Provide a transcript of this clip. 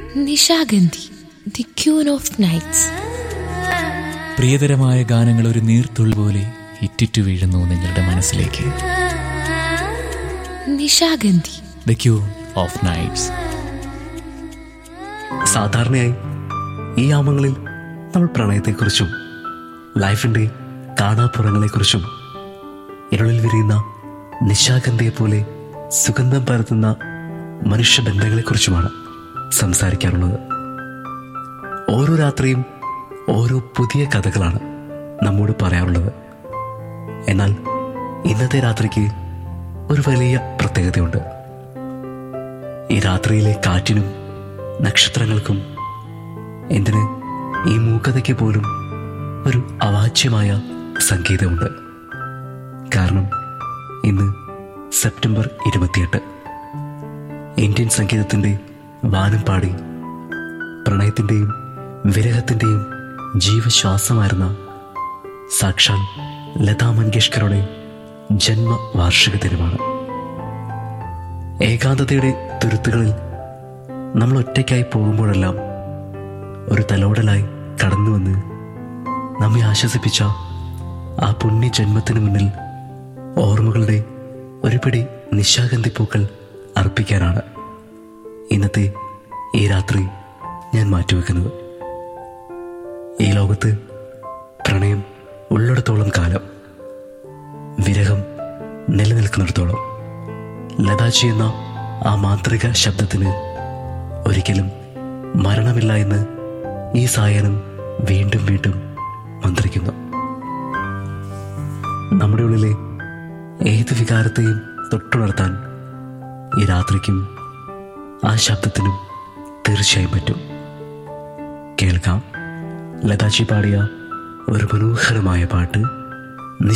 Nishagandhi the queen of nights പ്രിയതരമായ ഗാനങ്ങൾ ഒരു നീർത്തുള്ളി പോലെ ഇറ്റിറ്റു വീഴുന്നു നിങ്ങളുടെ മനസ്സിലേക്ക് Nishagandhi the queen of nights സാധാരണയായി ഈ യാമങ്ങളിൽ നമ്മൾ പ്രണയത്തെക്കുറിച്ചും ലൈഫിൻ്റെ കാണാപ്പുറങ്ങളെക്കുറിച്ചും ഇരുളിൽ വിരിയുന്ന നിശാഗന്ധിയെ പോലെ സുഗന്ധം പരത്തുന്ന മനുഷ്യബന്ധങ്ങളെക്കുറിച്ചുമാണ് സംസാരിക്കാറുള്ളത് ഓരോ രാത്രിയും ഓരോ പുതിയ കഥകളാണ് നമ്മോട് പറയാറുള്ളത് എന്നാൽ ഇന്നത്തെ രാത്രിക്ക് ഒരു വലിയ പ്രത്യേകതയുണ്ട് ഈ രാത്രിയിലെ കാറ്റിനും നക്ഷത്രങ്ങൾക്കും എന്തിന് ഈ മൂകതയ്ക്ക് പോലും ഒരു അവാച്യമായ സംഗീതമുണ്ട് കാരണം ഇന്ന് സെപ്റ്റംബർ ഇരുപത്തിയെട്ട് ഇന്ത്യൻ സംഗീതത്തിൻ്റെ വാനം പാടി പ്രണയത്തിൻ്റെയും വിരഹത്തിൻ്റെയും ജീവശ്വാസമായിരുന്ന സാക്ഷാൽ ലതാ മങ്കേഷ്കറുടെ ജന്മവാർഷിക ദിനമാണ് ഏകാന്തതയുടെ തുരുത്തുകളിൽ നമ്മൾ ഒറ്റയ്ക്കായി പോകുമ്പോഴെല്ലാം ഒരു തലോടലായി കടന്നു വന്ന് നമ്മെ ആശ്വസിപ്പിച്ച ആ പുണ്യ ജന്മത്തിനു മുന്നിൽ ഓർമ്മകളുടെ ഒരു പിടി നിശാഗന്ധി പൂക്കൾ അർപ്പിക്കാനാണ് ഇന്നത്തെ ഈ രാത്രി ഞാൻ മാറ്റിവെക്കുന്നത് ഈ ലോകത്ത് പ്രണയം ഉള്ളിടത്തോളം കാലം വിരഹം നിലനിൽക്കുന്നിടത്തോളം ലതാച്ചി എന്ന ആ മാന്ത്രിക ശബ്ദത്തിന് ഒരിക്കലും മരണമില്ല എന്ന് ഈ സായനം വീണ്ടും വീണ്ടും മന്ത്രിക്കുന്നു നമ്മുടെ ഉള്ളിലെ ഏത് വികാരത്തെയും തൊട്ടുണർത്താൻ ഈ രാത്രിക്കും ആ ശബ്ദത്തിനും തീർച്ചയായും പറ്റും കേൾക്കാം ലതാച്ചി പാടിയ ഒരു മനോഹരമായ പാട്ട്